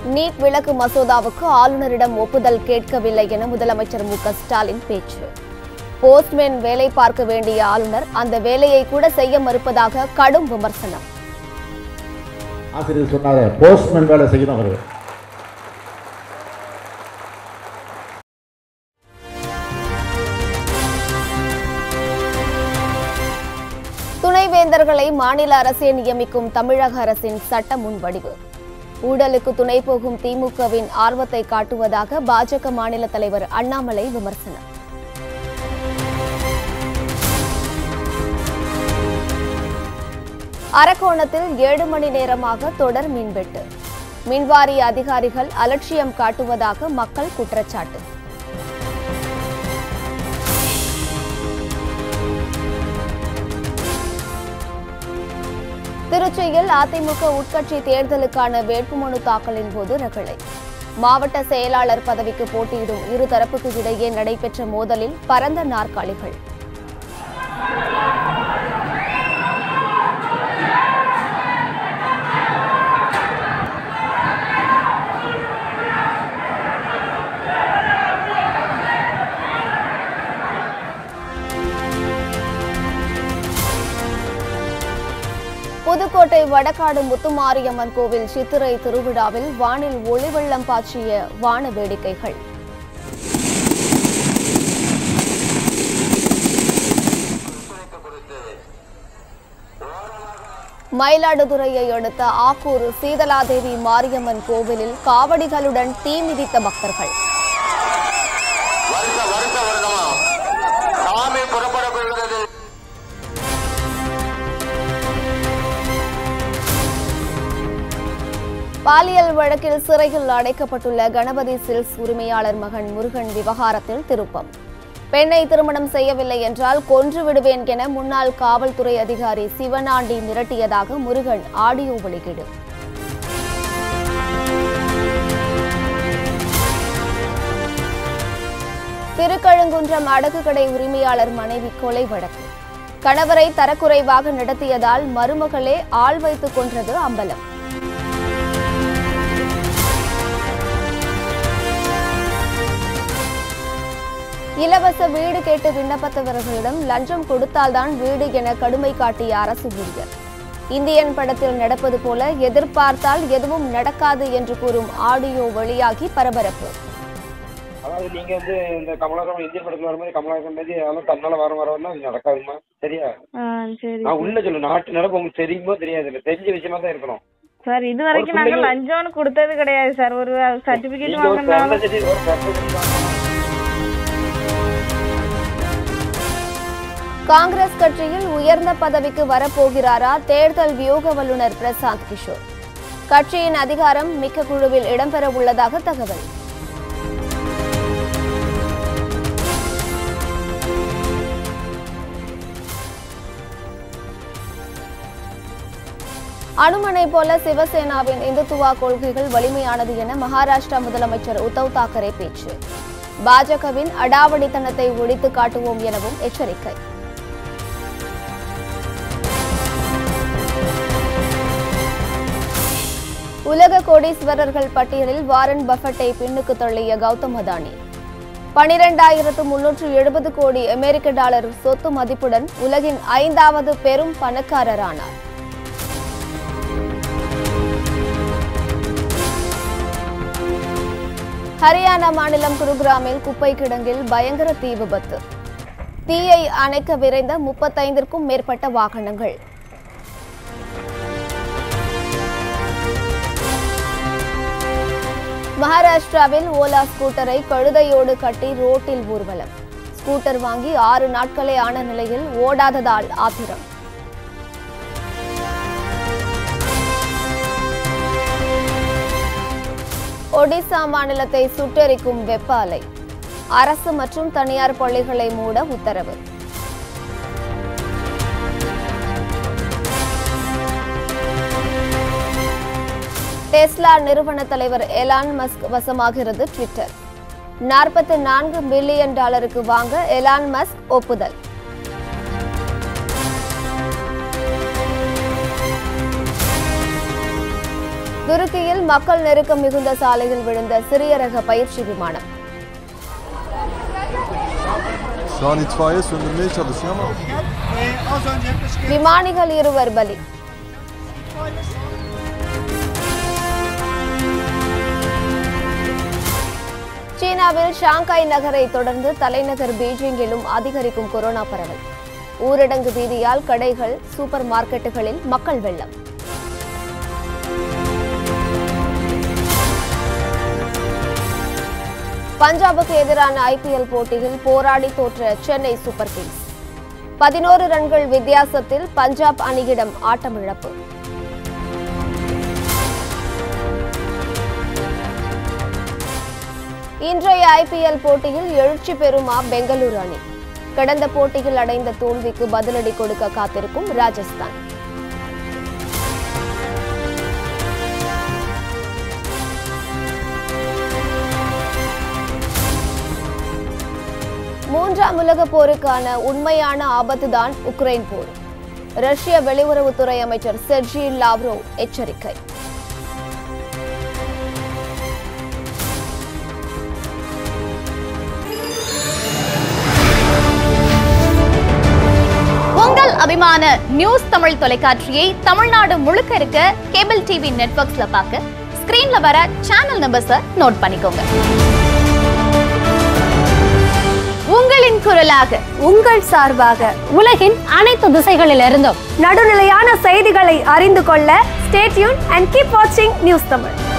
NEET விலக்கு மசோதாவுக்கு ஆளுநரிடம் ஒப்புதல் கேட்கவில்லை என முதலமைச்சர் மு க ஸ்டாலின் பேச்சு போஸ்ட்மேன் வேலை பார்க்க வேண்டிய ஆளுநர் அந்த வேலையை கூட செய்ய மறுப்பதாக கடும் விமர்சனம் ஆசிரியர் சொன்னாரு போஸ்ட்மேன் வேலை செய்யணும் அவர் துணைவேந்தர்களை மாநில அரசே நியமிக்கும் தமிழக அரசின் சட்ட முன்வடிவு ஊழலுக்கு துணை போகும் திமுகவின் ஆர்வத்தை காட்டுவதாக பாஜக மாநில தலைவர் அண்ணாமலை விமர்சனம் அரக்கோணத்தில் ஏழு மணி நேரமாக தொடர் மின்வெட்டு மின்வாரிய அதிகாரிகள் அலட்சியம் காட்டுவதாக மக்கள் குற்றச்சாட்டு திருச்சியில் அதிமுக உட்கட்சி தேர்தலுக்கான வேட்புமனு தாக்கலின் போது ரகளை மாவட்ட செயலாளர் பதவிக்கு போட்டியிடும் இரு தரப்புக்கு இடையே நடைபெற்ற மோதலில் பரந்த நாற்காலிகள் புதுக்கோட்டை வடகாடு முத்துமாரியம்மன் கோவில் சித்திரை திருவிழாவில் வானில் ஒளிவெள்ளம் பாய்ச்சிய வான வேடிக்கைகள் மயிலாடுதுறையை அடுத்த ஆக்கூர் சீதலாதேவி மாரியம்மன் கோவிலில் காவடிகளுடன் தீ மிதித்த பக்தர்கள் வருஷ வருஷ வருடமா சாமி புறப்பட போகிறது பாலியல் வழக்கில் சிறையில் அடைக்கப்பட்டுள்ள கணபதி சில்க்ஸ் உரிமையாளர் மகன் முருகன் விவகாரத்தில் திருப்பம் பெண்ணை திருமணம் செய்யவில்லை என்றால் கொன்று விடுவேன் என முன்னாள் காவல்துறை அதிகாரி சிவனாண்டி மிரட்டியதாக முருகன் ஆடியோ வெளியீடு திருக்கழுங்குன்றம் அடகு கடை உரிமையாளர் மனைவி கொலை வழக்கு கணவரை தரக்குறைவாக நடத்தியதால் மருமகளே ஆள் வைத்துக் கொன்றது அம்பலம் இலவச வீடு கேட்டு விண்ணப்பித்தவர்களிடம் லஞ்சம் கொடுத்தால்தான் வீடு என கடுமை காட்டிய அரசு ஊழியர் இந்தியன் படத்தில் நடப்பது போல எதிர்பார்த்தால் எதுவும் நடக்காது என்று கூறும் ஆடியோ வெளியாகி பரபரப்பு அதாவது நீங்க வந்து இந்த கமலாசன் இந்திய படத்துல வர மாதிரி கமலாசன் மாதிரி அதெல்லாம் தன்னால வர வரலாம் அது நடக்காதுமா சரியா ஆ சரி நான் உள்ள சொல்லு நாட்டு நடப்பு உங்களுக்கு தெரியுமோ தெரியாது இல்ல தெரிஞ்ச விஷயமா தான் இருக்கணும் சார் இது வரைக்கும் ஒரு நாங்க பிள்ளைங்க- லஞ்சம்னு கொடுத்தது கிடையாது சார் ஒரு சர்டிபிகேட் நீங்க ஒரு வாங்கினாலும் பிறந்த தேதி ஒரு பிறந்த தேதி வாங்கணும். காங்கிரஸ் கட்சியில் உயர்ந்த பதவிக்கு வரப்போகிறாரா தேர்தல் வியூக வல்லுநர் பிரசாந்த் கிஷோர் கட்சியின் அதிகாரம் மிக்க குழுவில் இடம்பெற உள்ளதாக தகவல் அனுமனை போல சிவசேனாவின் இந்துத்துவா கொள்கைகள் வலிமையானது என மகாராஷ்டிரா முதலமைச்சர் உத்தவ் தாக்கரே பேச்சு பாஜகவின் அடாவடித்தனத்தை ஒழித்து காட்டுவோம் எனவும் எச்சரிக்கை உலக கோடீஸ்வரர்கள் பட்டியலில் வாரன் பஃபட்டை பின்னுக்கு தள்ளிய கௌதம் அதானி பனிரெண்டாயிரத்து முன்னூற்று எழுபது கோடி அமெரிக்க டாலர் சொத்து மதிப்புடன் உலகின் ஐந்தாவது பெரும் பணக்காரரானார் ஹரியானா மாநிலம் குருகிராமில் குப்பை கிடங்கில் பயங்கர தீ விபத்து தீயை அணைக்க விரைந்த முப்பத்தைந்திற்கும் மேற்பட்ட வாகனங்கள் மகாராஷ்டிராவில் ஓலா ஸ்கூட்டரை கழுதையோடு கட்டி ரோட்டில் ஊர்வலம் ஸ்கூட்டர் வாங்கி ஆறு நாட்களே ஆன நிலையில் ஓடாததால் ஆத்திரம் ஒடிசா மாநிலத்தை சுட்டெரிக்கும் வெப்ப அலை அரசு மற்றும் தனியார் பள்ளிகளை மூட உத்தரவு டெஸ்லா நிறுவன தலைவர் எலான் மஸ்க் வசமாகிறது ட்விட்டர் நாற்பத்தி நான்கு பில்லியன் டாலருக்கு வாங்க எலான் மஸ்க் ஒப்புதல் துருக்கியில் மக்கள் நெருக்கம் மிகுந்த சாலையில் விழுந்த சிறிய ரக பயிற்சி விமானம் Şu an itfaiye söndürmeye çalışıyor ama விமானிகள் இருவர் பலி சீனாவில் ஷாங்காய் நகரை தொடர்ந்து தலைநகர் பீஜிங்கிலும் அதிகரிக்கும் கொரோனா பரவல் ஊரடங்கு பீதியால் கடைகள் சூப்பர் மார்க்கெட்டுகளில் மக்கள் வெள்ளம் பஞ்சாபுக்கு எதிரான ஐபிஎல் போட்டியில் போராடி தோற்ற சென்னை சூப்பர் கிங்ஸ் பதினோரு ரன்கள் வித்தியாசத்தில் பஞ்சாப் அணியிடம் ஆட்டமிழப்பு இன்றைய ஐபிஎல் போட்டியில் எழுச்சி பெறுமா பெங்களூரு அணி கடந்த போட்டியில் அடைந்த தோல்விக்கு பதிலடி கொடுக்க காத்திருக்கும் ராஜஸ்தான் மூன்றாம் உலகப் போருக்கான உண்மையான ஆபத்துதான் உக்ரைன் போர் ரஷ்ய வெளியுறவுத்துறை அமைச்சர் செர்ஜி லாவ்ரோவ் எச்சரிக்கை உங்கள் அபிமான நியூஸ் தமிழ் தொலைக்காட்சியை தமிழ்நாடு முழுக்க இருக்க கேபிள் டிவி நெட்வொர்க்ஸ்ல பார்க்க ஸ்கிரீன்ல வர சேனல் நம்பர்ஸை நோட் பண்ணிக்கோங்க உங்களின் குரலாக உங்கள் சார்பாக உலகின் அனைத்து திசைகளிலிருந்தும் நடுநிலையான செய்திகளை அறிந்து கொள்ள ஸ்டேட்யூன் அண்ட் கீப் வாட்சிங் நியூஸ் தமிழ்